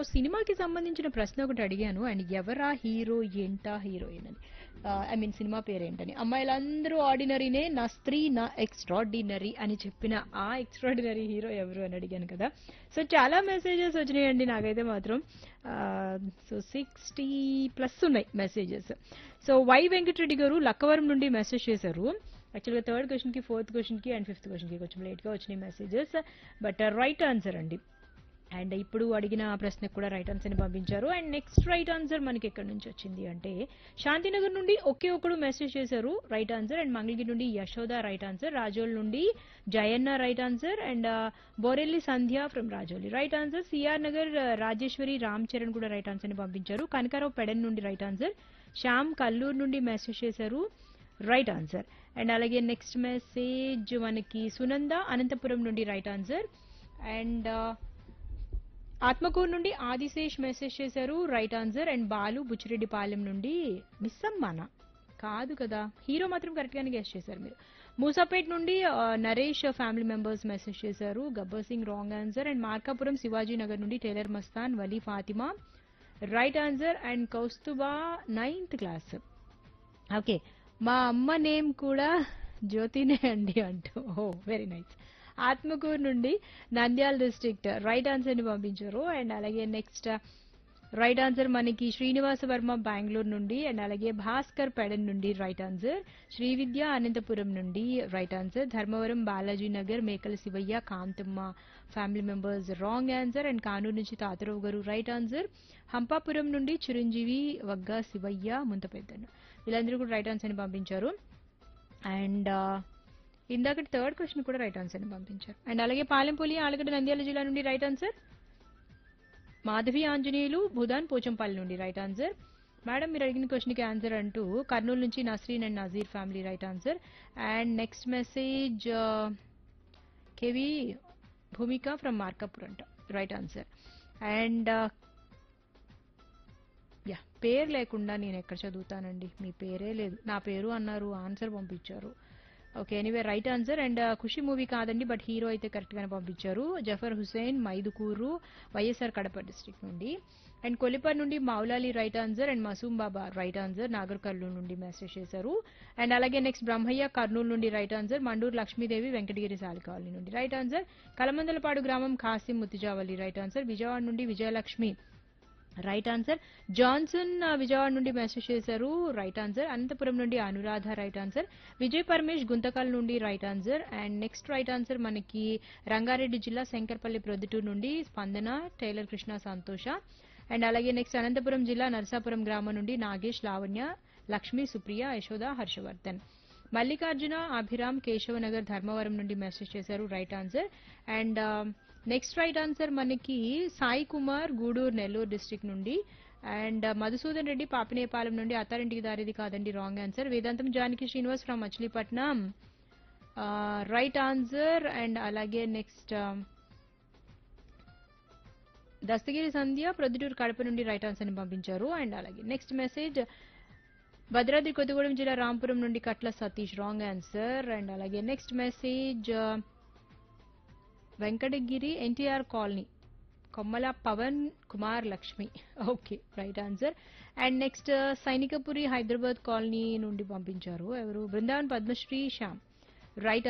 ఒక సినిమాకి సంబంధించిన ప్రశ్న ఒకటి అడిగాను అండ్ ఎవరా హీరో ఏంటా హీరోయిన్ అని ఐ మీన్ సినిమా పేరేంటని అమ్మాయిలందరూ ఆర్డినరీనే నా స్త్రీ నా ఎక్స్ట్రాడినరీ అని చెప్పిన ఆ ఎక్స్ట్రాడినరీ హీరో ఎవరు అని అడిగాను కదా సో చాలా మెసేజెస్ వచ్చినాయండి నాకైతే మాత్రం సో సిక్స్టీ ప్లస్ ఉన్నాయి మెసేజెస్ సో వై వెంకటరెడ్డి గారు లక్కవరం నుండి మెసేజ్ చేశారు యాక్చువల్గా థర్డ్ క్వశ్చన్కి ఫోర్త్ క్వశ్చన్కి అండ్ ఫిఫ్త్ క్వశ్చన్కి కొంచెం లేట్గా వచ్చినాయి మెసేజెస్ బట్ రైట్ ఆన్సర్ అండి అండ్ ఇప్పుడు అడిగిన ప్రశ్నకు కూడా రైట్ ఆన్సర్ని పంపించారు అండ్ నెక్స్ట్ రైట్ ఆన్సర్ మనకి ఎక్కడి నుంచి వచ్చింది అంటే శాంతినగర్ నుండి ఒకే ఒకడు మెసేజ్ చేశారు రైట్ ఆన్సర్ అండ్ మంగళగిరి నుండి యశోద రైట్ ఆన్సర్ రాజోల్ నుండి Jayanna right answer and Borelli Sandhya from Rajoli right answer CR Nagar Rajeshwari Ram Charan కూడా రైట్ ఆన్సర్ని పంపించారు కనకారావు పెడన్ నుండి రైట్ ఆన్సర్ శ్యామ్ కల్లూరు నుండి మెసేజ్ చేశారు రైట్ ఆన్సర్ అండ్ అలాగే నెక్స్ట్ మెసేజ్ మనకి సునంద అనంతపురం నుండి రైట్ ఆన్సర్ అండ్ ఆత్మకూరు నుండి ఆదిశేష్ మెసేజ్ చేశారు right answer and Balu Buchireddypalem నుండి మిస్ అమ్మానా కాదు కదా హీరో మాత్రం కరెక్ట్ గానే గెస్ట్ చేశారు మీరు మూసాపేట్ నుండి ఆ, నరేష్ ఫ్యామిలీ మెంబర్స్ మెసేజ్ చేశారు Gabbar Singh wrong answer and Markapur Shivaji Nagar నుండి tailor Mastan Vali Fatima right answer and Kaustubha ninth class okay మా అమ్మ నేమ్ కూడా జ్యోతినే అండి అంటూ ఓ వెరీ నైస్ ఆత్మకూరు నుండి నంద్యాల డిస్ట్రిక్ట్ రైట్ ఆన్సర్ ని పంపించారు అండ్ అలాగే నెక్స్ట్ రైట్ ఆన్సర్ మనకి శ్రీనివాస వర్మ బెంగళూరు నుండి అండ్ అలాగే భాస్కర్ పెడన్ నుండి రైట్ ఆన్సర్ శ్రీ విద్య అనంతపురం నుండి right answer Dharmavaram Balaji Nagar Mekala Sivaiah Kanthamma family members wrong answer and Kanuru నుంచి తాతరావు గారు రైట్ ఆన్సర్ హంపాపురం నుండి చిరంజీవి వగ్గా శివయ్య ముంతపెద్దన్న వీళ్ళందరూ కూడా రైట్ ఆన్సర్ ని పంపించారు అండ్ ఇందాక థర్డ్ క్వశ్చన్ కూడా రైట్ ఆన్సర్ ని పంపించారు అండ్ అలాగే పాలెంపల్లి ఆలగడ్డ నంద్యాల జిల్లా నుండి రైట్ ఆన్సర్ మాధవి ఆంజనేయులు భూదాన్ పోచంపల్లి నుండి రైట్ ఆన్సర్ మేడం మీరు అడిగిన క్వశ్చన్కి ఆన్సర్ అంటూ కర్నూలు నుంచి Nasreen and Nazeer family right answer and next message KV Bhumika from Markapur అంట రైట్ ఆన్సర్ అండ్ యా పేరు లేకుండా నేను ఎక్కడ చదువుతానండి మీ పేరే లేదు నా పేరు అన్నారు ఆన్సర్ పంపించారు okay anyway right answer and Khushi movie కాదండి బట్ హీరో అయితే కరెక్ట్ గానే పంపించారు జఫర్ హుసేన్ మైదుకూరు వైఎస్ఆర్ కడప డిస్ట్రిక్ట్ నుండి అండ్ కొలిపర్ నుండి Moulali right answer and Masoom Baba right answer Nagar Kurnool నుండి మెసేజ్ చేశారు అండ్ అలాగే నెక్స్ట్ బ్రహ్మయ్య కర్నూలు నుండి రైట్ ఆన్సర్ మండూరు లక్ష్మీదేవి వెంకటగిరి సాలికావళి నుండి రైట్ ఆన్సర్ కలమందలపాడు గ్రామం ఖాసిం ముత్తిజావల్లి రైట్ ఆన్సర్ విజయవాడ నుండి విజయలక్ష్మి రైట్ ఆన్సర్ జాన్సన్ ఆ, విజయవాడ నుండి మెసేజ్ చేశారు రైట్ ఆన్సర్ అనంతపురం నుండి అనురాధ రైట్ ఆన్సర్ విజయ్ పరమేష్ గుంతకల్ నుండి right answer and next right answer మనకి రంగారెడ్డి జిల్లా శంకర్పల్లి ప్రొద్దుటూరు నుండి స్పందన టైలర్ కృష్ణ సంతోష అండ్ అలాగే నెక్స్ట్ అనంతపురం జిల్లా నరసాపురం గ్రామం నుండి నాగేష్ లావణ్య లక్ష్మీ సుప్రియ యశోద హర్షవర్ధన్ మల్లికార్జున అభిరామ్ కేశవనగర్ ధర్మవరం నుండి మెసేజ్ చేశారు right answer and next right answer మనకి సాయి కుమార్ గూడూరు నెల్లూరు డిస్ట్రిక్ట్ నుండి అండ్ మధుసూదన్ రెడ్డి పాపినేపాలెం నుండి అత్తారింటికి దారిది కాదండి wrong answer Vedantam Janaki Srinivas from Machilipatnam right answer and అలాగే నెక్స్ట్ దస్తగిరి సంధ్య ప్రొద్దుటూరు కడప నుండి రైట్ ఆన్సర్ ని పంపించారు అండ్ అలాగే నెక్స్ట్ మెసేజ్ భద్రాద్రి కొత్తగూడెం జిల్లా రాంపురం నుండి Katla Satish wrong answer and అలాగే next message Venkatagiri NTR colony Kommala Pavan Kumar Lakshmi okay right answer and next Sainikpuri Hyderabad colony నుండి పంపించారు ఎవరు బృందావన్ పద్మశ్రీ శ్యామ్ రైట్